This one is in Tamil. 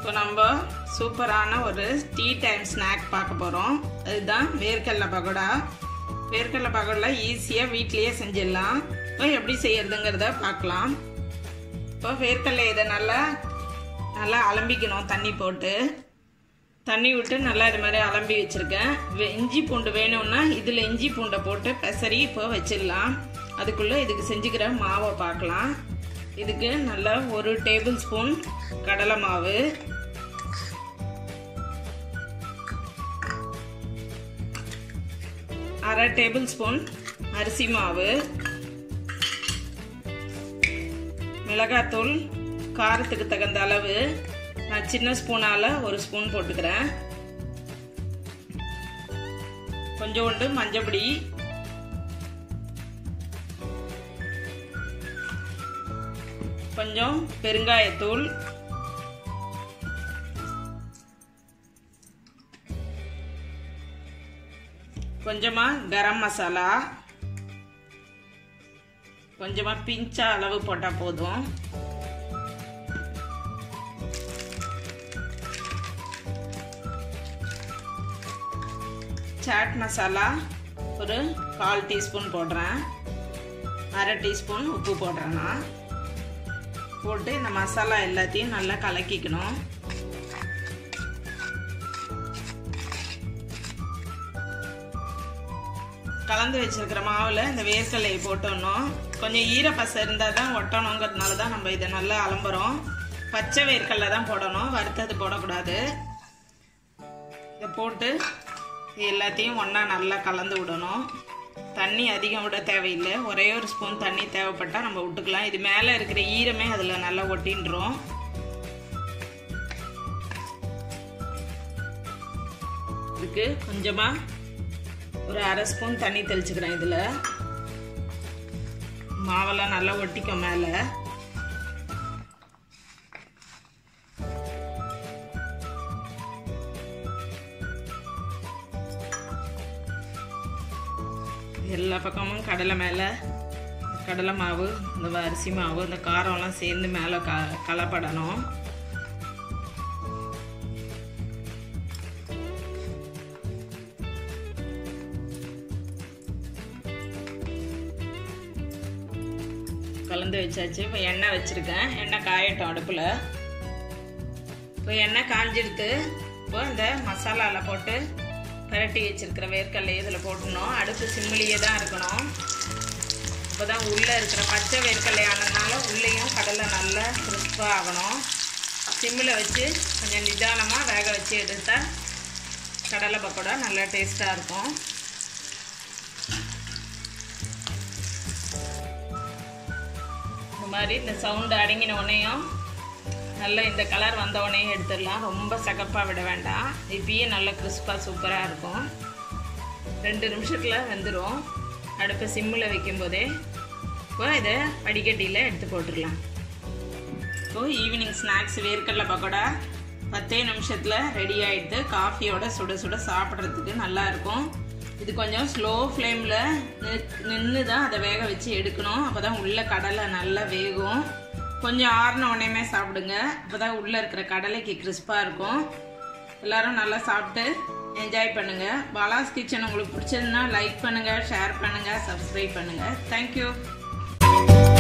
இப்போ நம்ம சூப்பரான ஒரு டீ டைம் ஸ்நாக் பார்க்க போகிறோம் அதுதான் வேர்க்கடலை பகோடா வேர்க்கடலை பகோடா ஈஸியாக வீட்லேயே செஞ்சிடலாம் இப்போ எப்படி செய்யறதுங்கிறத பார்க்கலாம் இப்போ வேர்க்கடலை இதை நல்லா நல்லா அலம்பிக்கணும் தண்ணி போட்டு தண்ணி விட்டு நல்லா இது மாதிரி அலம்பி வச்சுருக்கேன் இஞ்சி பூண்டு வேணும்னா இதில் இஞ்சி பூண்டை போட்டு பெசரி இப்போ வச்சிடலாம் அதுக்குள்ளே இதுக்கு செஞ்சுக்கிற மாவை பார்க்கலாம் இதுக்கு நல்லா ஒரு டேபிள் ஸ்பூன் கடலை மாவு அரை டேபிள் ஸ்பூன் அரிசி மாவு மிளகாத்தூள் காரத்துக்கு தகுந்த அளவு நான் சின்ன ஸ்பூனால் ஒரு ஸ்பூன் போட்டுக்கிறேன் கொஞ்சோண்டு மஞ்சப்பொடி கொஞ்சம் பெருங்காயத்தூள் கொஞ்சமாக கரம் மசாலா கொஞ்சமாக பிஞ்சா அளவு போட்டால் போதும் சாட் மசாலா ஒரு கால் டீஸ்பூன் போடுறேன் அரை டீஸ்பூன் உப்பு போடுறேன்னா போட்டு இந்த மசாலா எல்லாத்தையும் நல்லா கலக்கிக்கணும் கலந்து வச்சிருக்கிற மாவில் இந்த வேர்க்கடலையை போட்டோன்னோம் கொஞ்சம் ஈரப்பசை இருந்தால் தான் ஒட்டணுங்கிறதுனால தான் நம்ம இதை நல்லா அலம்புறோம் பச்சை வேர்க்கடலை தான் போடணும் வறுத்தது போடக்கூடாது இதை போட்டு எல்லாத்தையும் ஒன்றா நல்லா கலந்து விடணும் தண்ணி அதிகம் விட தேவையில்லை ஒரே ஒரு ஸ்பூன் தண்ணி தேவைப்பட்டால் நம்ம விட்டுக்கலாம் இது மேலே இருக்கிற ஈரமே அதில் நல்லா ஒட்டின்றோம் இதுக்கு கொஞ்சமாக ஒரு அரை ஸ்பூன் தண்ணி தெளிச்சுக்கிறேன் இதில் மாவெல்லாம் நல்லா ஒட்டிக்கும் மேலே எல்லா பக்கமும் கடலை மேலே கடலை மாவு இந்த அரிசி மாவு இந்த காரம்லாம் சேர்ந்து மேலே க கலப்படணும் கலந்து வச்சாச்சு இப்போ எண்ணெய் வச்சுருக்கேன் எண்ணெய் காயட்டும் அடுப்பில் இப்போ எண்ணெய் காஞ்சிடுத்து இப்போ இந்த மசாலாவில் போட்டு பரட்டி வச்சிருக்கிற வேர்க்கடலை இதில் போட்டணும் அடுப்பு சிம்மிலேயே தான் இருக்கணும் அப்போ தான் உள்ளே இருக்கிற பச்சை வேர்க்கடலை ஆனதுனால உள்ளேயும் கடலை நல்லா கிறிஸ்பாக ஆகணும் சிம்மில் வச்சு கொஞ்சம் நிதானமாக வேக வச்சு எடுத்தால் கடலை பக்கோடா நல்லா டேஸ்ட்டாக இருக்கும் இந்த மாதிரி இந்த சவுண்டு அடங்கின உடனேயும் நல்ல இந்த கலர் வந்த உடனே எடுத்துடலாம் ரொம்ப சகப்பாக விட வேண்டாம் இப்பயே நல்ல கிறிஸ்பாக சூப்பராக இருக்கும் ரெண்டு நிமிஷத்தில் வெந்துடும் அடுப்பை சிம்மில் வைக்கும்போதே இப்போ இதை வடிகட்டியில் எடுத்து போட்டுடலாம் இப்போது ஈவினிங் ஸ்நாக்ஸ் வேர்க்கடலை பக்கோடா பத்தே நிமிஷத்தில் ரெடி ஆகிடுது காஃபியோட சுட சுட சாப்பிட்றதுக்கு நல்லாயிருக்கும் இது கொஞ்சம் ஸ்லோ ஃப்ளேமில் நின்று தான் அதை வேக வச்சு எடுக்கணும் அப்போ தான் உள்ள கடலை நல்லா வேகும் கொஞ்சம் ஆறின உடனேமே சாப்பிடுங்க அப்போ தான் உள்ளே இருக்கிற கடலைக்கு கிறிஸ்பாக இருக்கும் எல்லோரும் நல்லா சாப்பிட்டு என்ஜாய் பண்ணுங்கள் பாலாஸ் கிச்சன் உங்களுக்கு பிடிச்சதுன்னா லைக் பண்ணுங்கள் ஷேர் பண்ணுங்கள் சப்ஸ்கிரைப் பண்ணுங்கள் தேங்க்யூ